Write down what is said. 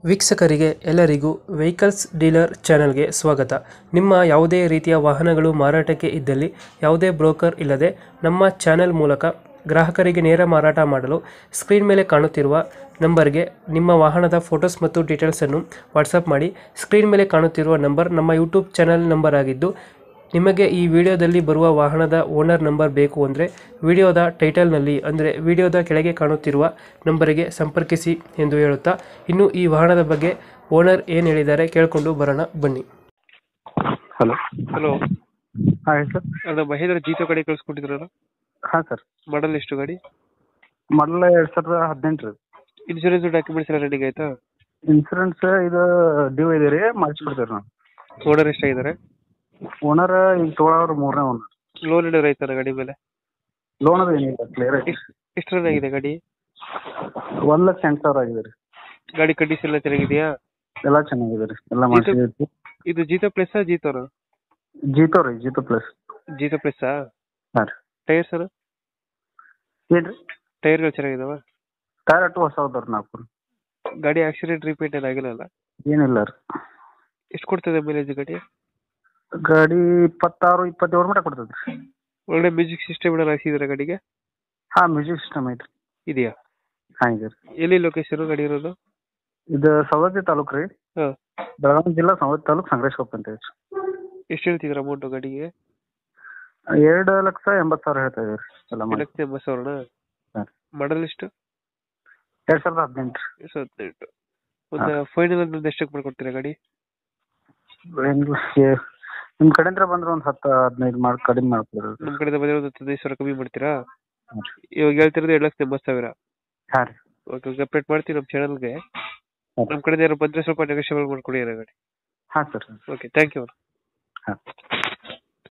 ವೀಕ್ಷಕರಿಗೆ ಎಲ್ಲರಿಗೂ vehicles dealer ಚಾನೆಲ್ಗೆ ಸ್ವಾಗತ ನಿಮ್ಮ ಯಾವುದೇ ರೀತಿಯ ವಾಹನಗಳು ಮಾರಾಟಕ್ಕೆ ಇದ್ದಲ್ಲಿ ಯಾವುದೇ ಬ್ರೋಕರ್ ಇಲ್ಲದೆ ನಮ್ಮ ಚಾನೆಲ್ ಮೂಲಕ ಗ್ರಾಹಕರಿಗೆ ನೇರ ಮಾರಾಟ ಮಾಡಲು ಸ್ಕ್ರೀನ್ ಮೇಲೆ ಕಾಣುತ್ತಿರುವ ನಂಬರ್ಗೆ ನಿಮ್ಮ ವಾಹನದ ಫೋಟೋಸ್ ಮತ್ತು ಡೀಟೇಲ್ಸನ್ನು ವಾಟ್ಸಪ್ ಮಾಡಿ ಸ್ಕ್ರೀನ್ ಮೇಲೆ ಕಾಣುತ್ತಿರುವ ನಂಬರ್ ನಮ್ಮ ಯೂಟ್ಯೂಬ್ ಚಾನೆಲ್ ನಂಬರ್ ಆಗಿದ್ದು ನಿಮಗೆ ಈ ವಿಡಿಯೋದಲ್ಲಿ ಬರುವ ವಾಹನದ ಓನರ್ ನಂಬರ್ ಬೇಕು ಅಂದರೆ ವಿಡಿಯೋದ ಟೈಟಲ್ನಲ್ಲಿ ಅಂದರೆ ವಿಡಿಯೋದ ಕೆಳಗೆ ಕಾಣುತ್ತಿರುವ ನಂಬರಿಗೆ ಸಂಪರ್ಕಿಸಿ ಎಂದು ಹೇಳುತ್ತಾ ಇನ್ನು ಈ ವಾಹನದ ಬಗ್ಗೆ ಓನರ್ ಏನು ಹೇಳಿದ್ದಾರೆ ಕೇಳಿಕೊಂಡು ಬರೋಣ ಬನ್ನಿ ಹಲೋ ಹಲೋ ಹಾಂ ಹೇಳಿ ಸರ್ ಅದು ಮಹೇಂದ್ರ ಜೀತೋ ಗಾಡಿ ಕಳಿಸ್ಕೊಟ್ಟಿದ್ರಲ್ಲ ಹಾಂ ಸರ್ ಮಾಡಲ್ ಎಷ್ಟು ಗಾಡಿ ಮಾಡಲ ಎರಡು ಸಾವಿರದ ಹದಿನೆಂಟು ರೀ ಇನ್ಶೂರೆನ್ಸ್ ಡಾಕ್ಯುಮೆಂಟ್ಸ್ ಎಲ್ಲ ರೆಡಿ ಆಯ್ತಾ ಇನ್ಸೂರೆನ್ಸ್ ಇದು ಡ್ಯೂ ಇದೆ ರೀ ಮಾಡಿಸ್ಬಿಡ್ತೀವಿ ನಾವು ಓನರ್ ಎಷ್ಟಾಗಿದ್ದಾರೆ ಓನರ್ ಈಗ ತೊಗೊಳೋರು ಮೂರನೇ ಓನರ್ ಲೋನ್ ಹಿಡಿದ್ರೆ ಆಯ್ತಾರ ಗಾಡಿ ಮೇಲೆ ಲೋನ್ ಅದು ಏನಿಲ್ಲ ಕ್ಲಿಯರ್ ಐತಿ ಎಷ್ಟು ರನ್ ಆಗಿದೆ ಗಾಡಿ ಒಂದು ಲಕ್ಷ ಎಂಟು ಸಾವಿರ ಆಗಿದೆ ರೀ ಗಾಡಿ ಕಂಡೀಷನ್ ಎಲ್ಲ ಚೆನ್ನಾಗಿದೆಯಾ ಎಲ್ಲ ಚೆನ್ನಾಗಿದೆ ರೀ ಎಲ್ಲ ಮಾಡಿಸಿದೈತಿ ಇದು ಜೀತೋ ಪ್ಲಸ್ ಜೀತೋನ ಜೀತೋ ರೀ ಜೀತೋ ಪ್ಲಸ್ ಜೀತೋ ಪ್ಲಸ್ ಹಾಂ ರೀ ಟೈರ್ ಸರ್ ಏನು ರೀ ಟೈರ್ಗಳು ಚೆನ್ನಾಗಿದಾವ ಟೈರ್ ಅಟ್ಟು ಹೊಸ ಅದಾವ ರೀ ನಾಲ್ಕು ಗಾಡಿ ಆಕ್ಸಿಡೆಂಟ್ ರಿಪೇಟ್ ಏನು ಆಗಿಲ್ಲ ಏನಿಲ್ಲ ರೀ ಎಷ್ಟು ಕೊಡ್ತದೆ ಮೈಲೇಜ್ ಗಾಡಿ ಗಾಡಿ ಇಪ್ಪತ್ತಾರು ಇಪ್ಪತ್ತೇಳು ಮಟ್ಟ ಕೊಡ್ತದೆ ರೀ ಒಳ್ಳೆ ಮ್ಯೂಸಿಕ್ ಸಿಸ್ಟಮ್ ಎಲ್ಲ ಹಾಕ್ಸಿದ್ರೆ ಗಾಡಿಗೆ ಹಾಂ ಮ್ಯೂಸಿಕ್ ಸಿಸ್ಟಮ್ ಐತೆ ರೀ ಇದೆಯಾ ಹಾಂ ಇದೆ ರೀ ಎಲ್ಲಿ ಲೊಕೇಶನ್ ಗಾಡಿ ಇರೋದು ಇದು ಸವದತ್ತಿ ತಾಲೂಕು ರೀ ಹಾಂ ಬೆಳಗಾವಿ ಜಿಲ್ಲಾ ಸವದತ್ತಿ ತಾಲೂಕು ಸಂಗ್ರೇಶ್ಕೊಪ್ಪ ಅಂತ ಹೇಳಿ ಎಷ್ಟು ಹೇಳ್ತಿದ್ರ ಅಮೌಂಟ್ ಗಾಡಿಗೆ ಎರಡು ಲಕ್ಷ ಎಂಬತ್ತು ಸಾವಿರ ಹೇಳ್ತಾ ಇದೀವಿ ರೀ ಎಲ್ಲ ಮಾಡಿ ಲಕ್ಷ ಎಂಬತ್ತು ಸಾವಿರನ ಹಾಂ ಮಾಡಲ್ ಎಷ್ಟು ಎರಡು ಸಾವಿರದ ಹದಿನೆಂಟು ಎಷ್ಟು ಹದಿನೆಂಟು ಒಂದು ಫೈನಲ್ ಒಂದು ಎಷ್ಟಕ್ಕೆ ಮಾಡ್ಕೊಡ್ತೀರಾ ಗಾಡಿ ಏನಿಲ್ಲ ಏ- ನಿಮ್ ಕಡೆಯಿಂದ ಬಂದ್ರೆ ಒಂದು ಹತ್ತು ಹದಿನೈದು ಮಾಡಿ ಕಡಿಮೆ ಮಾಡ್ಕೊಡ್ರಿ ನಮ್ಮ ಕಡೆಯಿಂದ ಬಂದ್ರೆ ಒಂದು ಹದಿನೈದು ಸಾವಿರ ಕಮ್ಮಿ ಮಾಡ್ತೀರಾ ಹಾಂ ರೀ ಇವಾಗ ಹೇಳ್ತಿರೋದು ಎರಡು ಲಕ್ಷ ಎಂಬತ್ತು ಸಾವಿರ ಹಾಂ ರೀ ಓಕೆ ಅಪ್ಡೇಟ್ ಮಾಡ್ತೀವಿ ನಮ್ಮ ಚಾನಲ್ಗೆ ಹಾಂ ನಮ್ಮ ಕಡೆಯಿಂದ ಯಾರು ಬಂದರೆ ಸ್ವಲ್ಪ ನೆಗೋಷಿಯಬಲ್ ಮಾಡ್ಕೊಡಿ ಗಾಡಿ ಹಾಂ ಸರ್ ಓಕೆ ಥ್ಯಾಂಕ್ ಯು ಹಾಂ